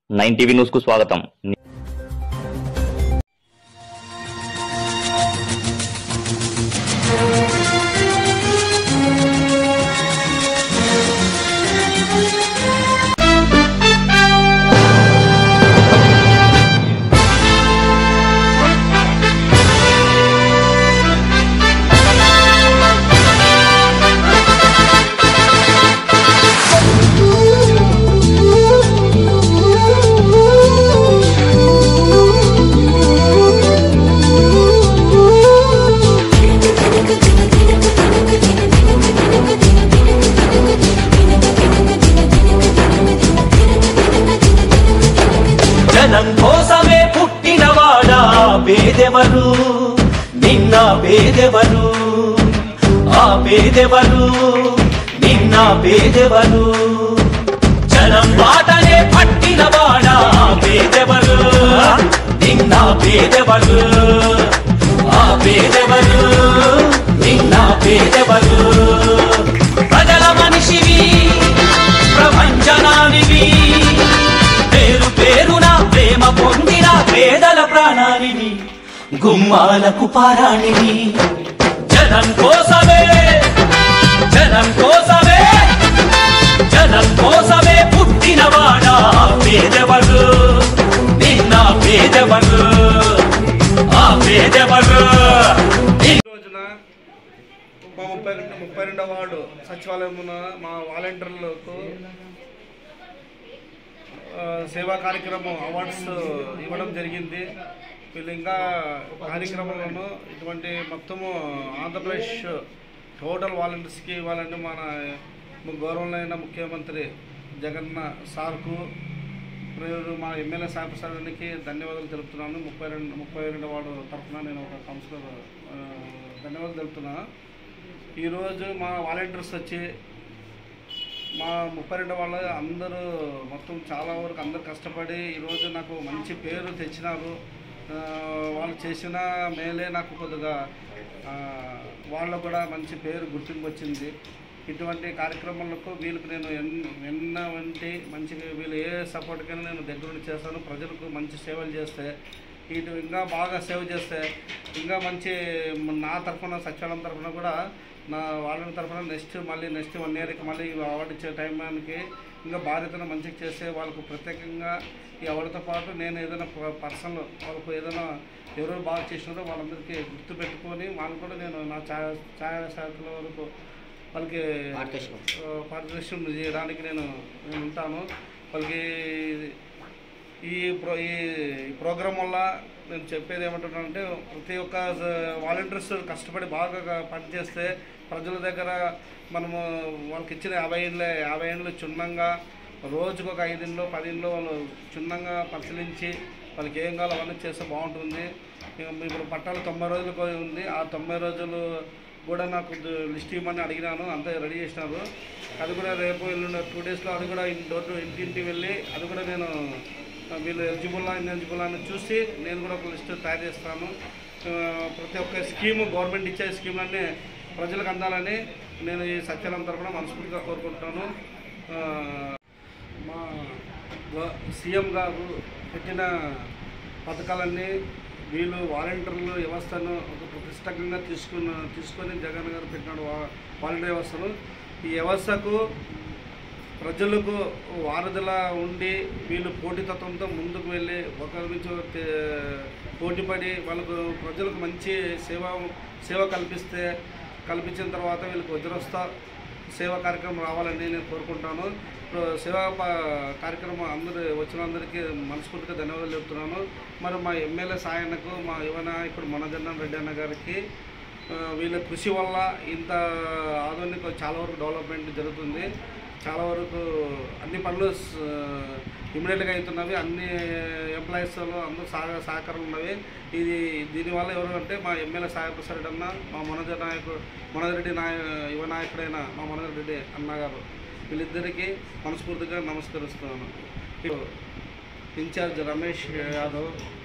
nine TV news కు స్వాగతం జనం కోసమే పుట్టినవాడా పేదెవరు నిన్న పేదెవరు ఆ పేదెవరు నిన్న పేదెవరు జనం బాటనే పట్టినవాడా పేదెవరు నిన్న పేదెవరు ఆ పేదెవరు నిన్న పేదెవరు ప్రజల మనిషివి ప్రపంచనానివి పేరు పేరున ప్రేమ పొందిన పేదల ప్రాణానివి గుమ్మాలకు పారాణివి జనం కోసమే జనం కోసమే జనం కోసమే పుట్టినవాడా పేదవరు నిన్న పేదవరు ఆ పేదవరు ఈ రోజున మా ముప్పై రెండు ముప్పై రెండవ వార్డు సచివాలయమున మా వాలంటీర్లకు ఆ, సేవా కార్యక్రమం అవార్డ్స్ ఇవ్వడం జరిగింది వీళ్ళు ఇంకా కార్యక్రమంలోనూ ఇటువంటి మొత్తము ఆంధ్రప్రదేశ్ టోటల్ వాలంటీర్స్కి ఇవ్వాలని మన గౌరవమైన ముఖ్యమంత్రి జగన్న సార్కు మరియు మా ఎమ్మెల్యే సాయి ప్రసాదానికి ధన్యవాదాలు తెలుపుతున్నాను ముప్పై రెండు ముప్పై రెండు వార్డు తరఫున నేను ఒక కౌన్సిలర్ ఆ, ధన్యవాదాలు తెలుపుతున్నాను ఈరోజు మా వాలంటీర్స్ వచ్చి మా ముప్పై రెండు వాళ్ళ అందరూ మొత్తం చాలా వరకు అందరు కష్టపడి ఈరోజు నాకు మంచి పేరు తెచ్చినారు ఆ, వాళ్ళు చేసిన మేలే నాకు కొద్దిగా ఆ, వాళ్ళకు కూడా మంచి పేరు గుర్తింపు వచ్చింది ఇటువంటి కార్యక్రమాలకు వీళ్ళకి నేను ఎన్- ఎన్న వంటి మంచి వీళ్ళు ఏ సపోర్ట్కైనా నేను దగ్గరుండి చేస్తాను ప్రజలకు మంచి సేవలు చేస్తే ఇటు ఇంకా బాగా సేవ చేస్తే ఇంకా మంచి నా తరఫున సచివాలయం తరఫున కూడా నా వాళ్ళ తరఫున నెక్స్ట్ మళ్ళీ నెక్స్ట్ వన్ ఇయర్కి మళ్ళీ ఈ అవార్డు ఇచ్చే టైంకి ఇంకా బాధ్యతను మంచిగా చేస్తే వాళ్ళకు ప్రత్యేకంగా ఈ అవార్డుతో పాటు నేను ఏదైనా పర్సనల్ వాళ్ళకు ఏదైనా ఎవరు బాగా చేసినారో వాళ్ళందరికీ గుర్తు పెట్టుకొని వాళ్ళు కూడా నేను నా ఛాయ ఛాయా శాఖల వరకు వాళ్ళకి ఆ, పారితోషికం చేయడానికి నేను నేను ఉంటాను వాళ్ళకి ఈ ప్రో ఈ ప్రోగ్రాం వల్ల నేను చెప్పేది ఏమంటున్నానంటే ప్రతి ఒక్క వాలంటీర్స్ కష్టపడి బాగా పనిచేస్తే ప్రజల దగ్గర మనము వాళ్ళకి ఇచ్చిన యాభై ఏళ్ళ యాభై ఏళ్ళు క్షుణ్ణంగా రోజుకు ఒక ఐదు ఇంట్లో పది ఇంట్లో వాళ్ళు క్షుణ్ణంగా పరిశీలించి వాళ్ళకి ఏం కావాలో అవన్నీ చేస్తే బాగుంటుంది ఇక ఇప్పుడు పట్టాలు తొంభై రోజులకు ఉంది ఆ తొంభై రోజులు కూడా నాకు లిస్ట్ ఇవ్వమని అడిగినాను అంతా రెడీ చేసినారు అది కూడా రేపు ఎల్లుండి టూ డేస్లో అది కూడా డోర్ టు ఇంటింటి వెళ్ళి అది కూడా నేను ఆ, వీళ్ళు ఎలిజిబుల్లా ఇన్ఎలిజిబుల్ అని చూసి నేను కూడా ఒక లిస్ట్ తయారు చేస్తాను ఆ, ప్రతి ఒక్క స్కీము గవర్నమెంట్ ఇచ్చే స్కీములన్నీ ప్రజలకు అందాలని నేను ఈ సత్యాలం తరఫున మనస్ఫూర్తిగా కోరుకుంటున్నాను ఆ, మా గ- సీఎం గారు పెట్టిన పథకాలన్నీ వీళ్ళు వాలంటీర్లు వ్యవస్థను ఒక ప్రతిష్టంగా తీసుకున్న తీసుకొని జగన్ గారు పెట్టినాడు వా- వాలంటీర్ వ్యవస్థను ఈ వ్యవస్థకు ప్రజలకు వారధిలా ఉండి వీళ్ళు పోటీతత్వంతో ముందుకు వెళ్ళి ఒకరి నుంచి ఒకరు తే- పోటీపడి వాళ్ళకు ప్రజలకు మంచి సేవ సేవ కల్పిస్తే కల్పించిన తర్వాత వీళ్ళకి వజ్రస్త సేవా కార్యక్రమం రావాలని నేను కోరుకుంటాను ఇప్పుడు సేవా ప- కార్యక్రమం అందరు వచ్చిన అందరికీ మనస్ఫూర్తిగా ధన్యవాదాలు చెప్తున్నాను మరి మా ఎమ్మెల్యే సాయన్నకు మా యువ నాయకుడు మనజన్న రెడ్డి అన్న గారికి ఆ, వీళ్ళ కృషి వల్ల ఇంత ఆధునిక చాలా వరకు డెవలప్మెంట్ జరుగుతుంది చాలా వరకు అన్ని పనులు ఇమీడియట్గా అవుతున్నవి అన్ని ఎంప్లాయీస్లో అందరూ సహ సహకారం ఉన్నవి ఇది దీనివల్ల ఎవరు అంటే మా ఎమ్మెల్యే సాయి ప్రసాద్ అన్న మా మనోజ నాయకుడు మనోజ్ రెడ్డి నాయ యువ నాయకుడైన మా మనోజ్ రెడ్డి అన్నగారు వీళ్ళిద్దరికీ మనస్ఫూర్తిగా నమస్కరిస్తున్నాను ఇన్ఛార్జ్ రమేష్ యాదవ్